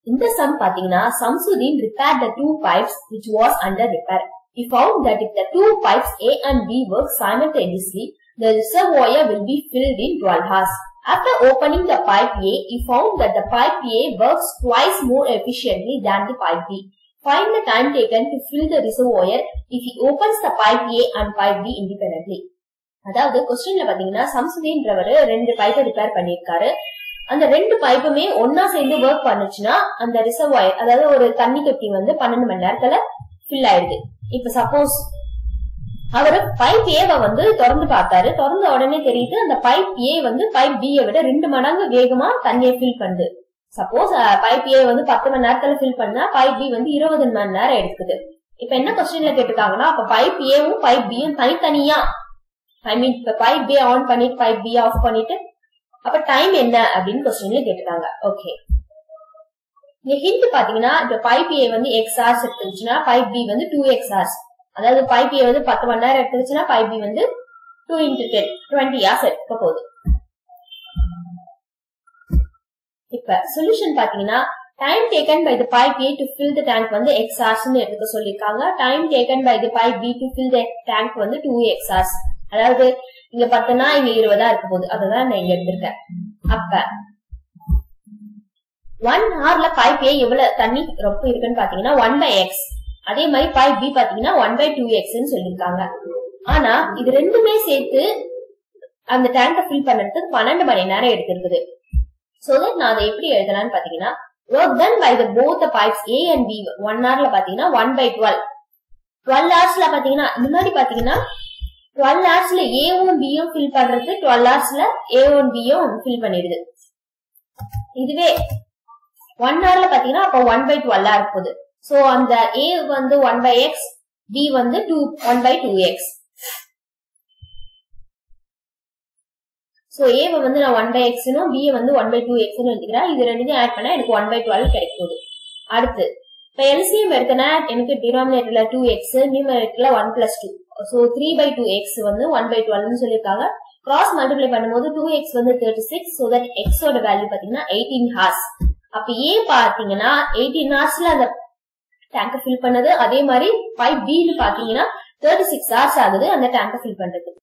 இந்த சம் பாத்தீங்கன்னா Samsudeen repaired the two pipes which was under repair. He found that if the two pipes A and B work simultaneously, the reservoir will be filled in 12 hours. After opening the pipe A, he found that the pipe A works twice more efficiently than the pipe B. Find the time taken to fill the reservoir if he opens the pipe A and pipe B independently. அதாவது கொஸ்டின்ல பாத்தீங்கன்னா சம்சுதீன்றவர் ரெண்டு பைப்பை repair பண்ணிருக்காரு அந்த ரெண்டு பைப்புமே ஒன்னா சேர்ந்து ஒர்க் பண்ணுச்சுன்னா அந்த ரிசர்வாயர் அதாவது ஒரு தண்ணி தொட்டி வந்து பன்னெண்டு மணி நேரத்துல ஃபில் ஆயிடுது இப்ப சப்போஸ் அவரு பைப் ஏவை வந்து திறந்து பார்த்தாரு திறந்த உடனே தெரியுது அந்த பைப் ஏ வந்து பைப் பி விட ரெண்டு மடங்கு வேகமா தண்ணியை ஃபில் பண்ணுது சப்போஸ் பைப் ஏ வந்து பத்து மணி நேரத்துல ஃபில் பண்ணா பைப் பி வந்து இருபது மணி நேரம் எடுக்குது இப்ப என்ன கொஸ்டின்ல கேட்டிருக்காங்கன்னா அப்ப பைப் ஏவும் பைப் பியும் தனித்தனியா ஐ மீன் இப்ப பைப் பி ஆன் பண்ணிட்டு பைப் பி ஆஃப் பண்ணிட்டு அப்ப டைம் என்ன அப்படின்னு கொஸ்டின்ல கேட்டிருக்காங்க ஓகே இங்க ஹிண்ட் பாத்தீங்கன்னா இந்த பைப் ஏ வந்து எக்ஸ் ஹார்ஸ் எடுத்துச்சுன்னா பைப் பி வந்து டூ எக்ஸ் ஹார்ஸ் அதாவது பைப் ஏ வந்து பத்து மணி நேரம் எடுத்துச்சுன்னா பைப் பி வந்து two into ten twenty hours எடுக்க போகுது இப்ப சொல்யூஷன் பாத்தீங்கன்னா time taken by the pipe A to fill the tank வந்து எக்ஸ் ஹார்ஸ் எடுக்க சொல்லிருக்காங்க time taken by the pipe B to fill the tank வந்து டூ எக்ஸ் ஹார்ஸ் அதாவது இங்க பத்துனா இங்க இருபதா இருக்க போகுது அதுதான் நான் இங்க எடுத்திருக்கேன் அப்ப ஒன் ஹார்ல பைப் ஏ எவ்வளவு தண்ணி ரொம்ப இருக்குன்னு பாத்தீங்கன்னா ஒன் பை எக்ஸ் அதே மாதிரி பைப் பி பாத்தீங்கன்னா ஒன் பை டூ எக்ஸ் சொல்லிருக்காங்க ஆனா இது ரெண்டுமே சேர்த்து அந்த டேங்கை ஃபில் பண்றதுக்கு பன்னெண்டு மணி நேரம் எடுத்திருக்குது சோ தட் நான் அதை எப்படி எழுதலாம்னு பாத்தீங்கன்னா work done by the both the pipes A and B one ஹவர்ல பாத்தீங்கன்னா ஒன் பை டுவெல் டுவெல் ஹவர்ஸ்ல பாத்தீங்கன்னா இந்த மாதிரி பாத்தீங்கன்னா டுவெல் ஹவர்ஸ்ல ஏவும் பியும் ஃபில் பண்றது டுவெல் ஹவர்ஸ்ல ஏவும் பியும் ஃபில் பண்ணிடுது இதுவே ஒன் ஹவர்ல பாத்தீங்கன்னா அப்போ ஒன் பை டுவெல் ஹவர் போகுது சோ அந்த ஏ வந்து ஒன் பை எக்ஸ் பி வந்து two one by two X so ஏவை வந்து நான் ஒன் பை எக்ஸ்னும் பிஏ வந்து ஒன் பை டூ எக்ஸ்னு எடுத்துக்கிறேன் இது ரெண்டுத்தையும் ஆட் பண்ணா எனக்கு ஒன் பை டுவெல் கிடைக்க போகுது அடுத்து இப்ப எல்சிஎம் எடுத்தனா எனக்கு டினாமினேட்டர்ல டூ எக்ஸ் நியூமரேட்டர்ல one plus two so three by two X வந்து ஒன் பை டுவெல்னு சொல்லியிருக்காங்க கிராஸ் மல்டிப்ளை பண்ணும்போது டூ எக்ஸ் வந்து தேர்ட்டி சிக்ஸ் ஸோ தட் எக்ஸோட வேல்யூ பாத்தீங்கன்னா எயிட்டீன் ஹார்ஸ் அப்ப ஏ பாத்தீங்கன்னா எயிட்டீன் ஹார்ஸ்ல அந்த டேங்கை ஃபில் பண்ணது அதே மாதிரி பைப் பின்னு பாத்தீங்கன்னா தேர்ட்டி சிக்ஸ் ஹார்ஸ் ஆகுது அந்த டேங்கை ஃபில் பண்றது